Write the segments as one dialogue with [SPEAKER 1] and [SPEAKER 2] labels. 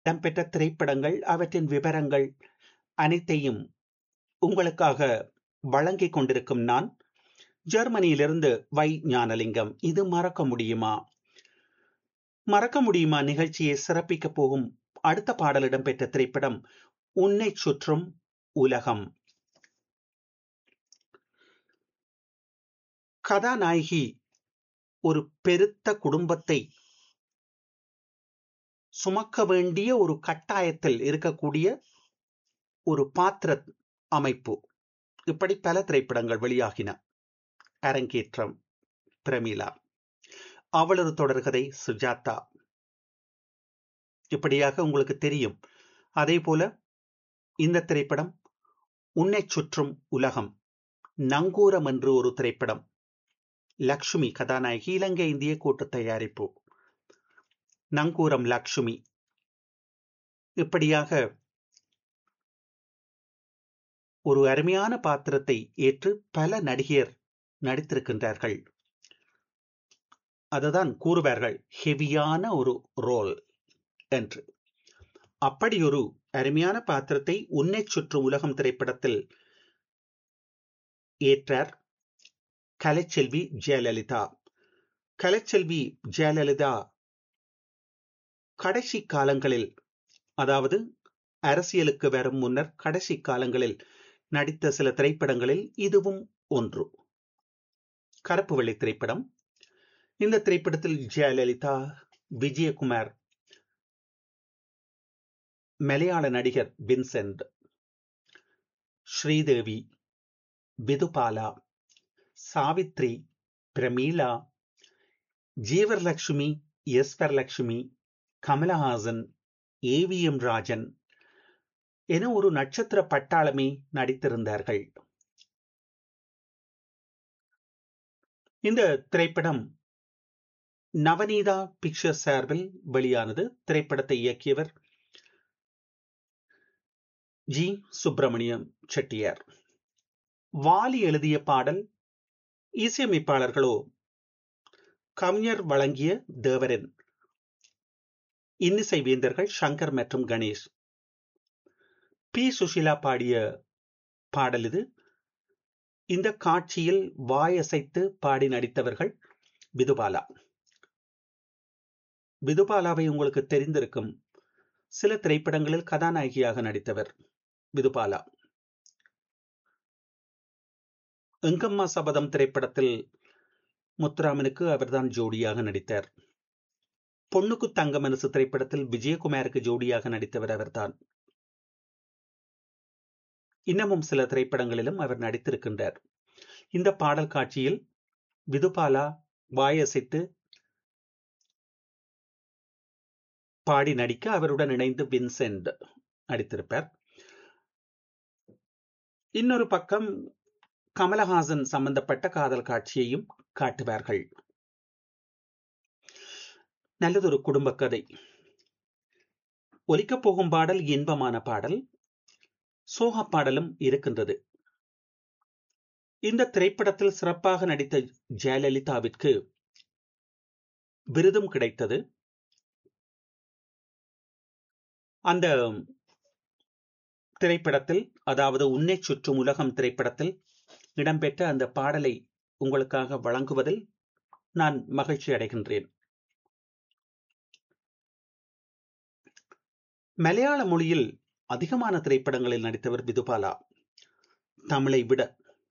[SPEAKER 1] இடம்பெற்ற திரைப்படங்கள் அவற்றின் விவரங்கள் அனைத்தையும் உங்களுக்காக வழங்கிக் கொண்டிருக்கும் நான் ஜெர்மனியிலிருந்து வை ஞானலிங்கம் இது மறக்க முடியுமா மறக்க முடியுமா நிகழ்ச்சியை சிறப்பிக்க போகும் அடுத்த பாடல் இடம்பெற்ற திரைப்படம் உன்னை சுற்றும் உலகம் கதாநாயகி ஒரு பெருத்த குடும்பத்தை சுமக்க வேண்டிய ஒரு கட்டாயத்தில் இருக்கக்கூடிய ஒரு பாத்திர அமைப்பு இப்படி பல திரைப்படங்கள் வெளியாகின அரங்கேற்றம் பிரமிளா அவளது தொடர்கதை சுஜாதா இப்படியாக உங்களுக்கு தெரியும் அதே போல இந்த திரைப்படம் உன்னை சுற்றும் உலகம் நங்கூரம் என்று ஒரு திரைப்படம் லக்ஷ்மி கதாநாயகி இலங்கை இந்திய கூட்டு தயாரிப்பு நங்கூரம் லக்ஷ்மி இப்படியாக ஒரு அருமையான பாத்திரத்தை ஏற்று பல நடிகர் நடித்திருக்கின்றார்கள் அதுதான் கூறுவார்கள் ஹெவியான ஒரு ரோல் என்று அப்படி ஒரு அருமையான பாத்திரத்தை உன்னை சுற்று உலகம் திரைப்படத்தில் ஏற்றார் கலைச்செல்வி ஜெயலலிதா கலைச்செல்வி ஜெயலலிதா கடைசி காலங்களில் அதாவது அரசியலுக்கு வரும் முன்னர் கடைசி காலங்களில் நடித்த சில திரைப்படங்களில் இதுவும் ஒன்று கருப்பு வெள்ளை திரைப்படம் இந்த திரைப்படத்தில் ஜெயலலிதா விஜயகுமார் மலையாள நடிகர் வின்சென்ட் ஸ்ரீதேவி விதுபாலா சாவித்ரி பிரமீளா ஜீவர்லட்சுமி எஸ்வர்லட்சுமி கமலஹாசன் ஏவிஎம் ராஜன் என ஒரு நட்சத்திர பட்டாளமே நடித்திருந்தார்கள் இந்த திரைப்படம் நவநீதா பிக்சர் சார்பில் வெளியானது திரைப்படத்தை இயக்கியவர் ஜி சுப்பிரமணியம் செட்டியார் வாலி எழுதிய பாடல் இசையமைப்பாளர்களோ கவிஞர் வழங்கிய தேவரன் இன்னிசை வேந்தர்கள் சங்கர் மற்றும் கணேஷ் பி சுஷிலா பாடிய பாடல் இது இந்த காட்சியில் வாயசைத்து பாடி நடித்தவர்கள் விதுபாலா விதுபாலாவை உங்களுக்கு தெரிந்திருக்கும் சில திரைப்படங்களில் கதாநாயகியாக நடித்தவர் விதுபாலா எங்கம்மா சபதம் திரைப்படத்தில் முத்துராமனுக்கு அவர்தான் ஜோடியாக நடித்தார் பொண்ணுக்கு தங்க மனசு திரைப்படத்தில் விஜயகுமாருக்கு ஜோடியாக நடித்தவர் அவர்தான் இன்னமும் சில திரைப்படங்களிலும் அவர் நடித்திருக்கின்றார் இந்த பாடல் காட்சியில் விதுபாலா வாயசைத்து பாடி நடிக்க அவருடன் இணைந்து வின்சென்ட் நடித்திருப்பார் இன்னொரு பக்கம் கமலஹாசன் சம்பந்தப்பட்ட காதல் காட்சியையும் காட்டுவார்கள் நல்லதொரு குடும்ப கதை ஒலிக்கப் போகும் பாடல் இன்பமான பாடல் சோக பாடலும் இருக்கின்றது இந்த திரைப்படத்தில் சிறப்பாக நடித்த ஜெயலலிதாவிற்கு விருதும் கிடைத்தது அந்த திரைப்படத்தில் அதாவது உன்னை சுற்றும் உலகம் திரைப்படத்தில் இடம்பெற்ற அந்த பாடலை உங்களுக்காக வழங்குவதில் நான் மகிழ்ச்சி அடைகின்றேன் மலையாள மொழியில் அதிகமான திரைப்படங்களில் நடித்தவர் விதுபாலா தமிழை விட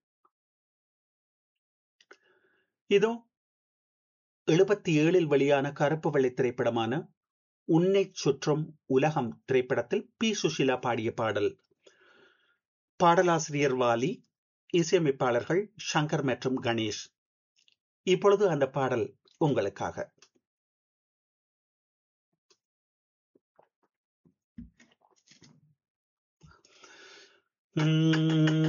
[SPEAKER 1] இதோ எழுபத்தி ஏழில் வெளியான கருப்பு வெள்ளை திரைப்படமான உன்னை சுற்றும் உலகம் திரைப்படத்தில் பி சுஷிலா பாடிய பாடல் பாடலாசிரியர் வாலி இசையமைப்பாளர்கள் சங்கர் மற்றும் கணேஷ் இப்பொழுது அந்த பாடல் உங்களுக்காக உம்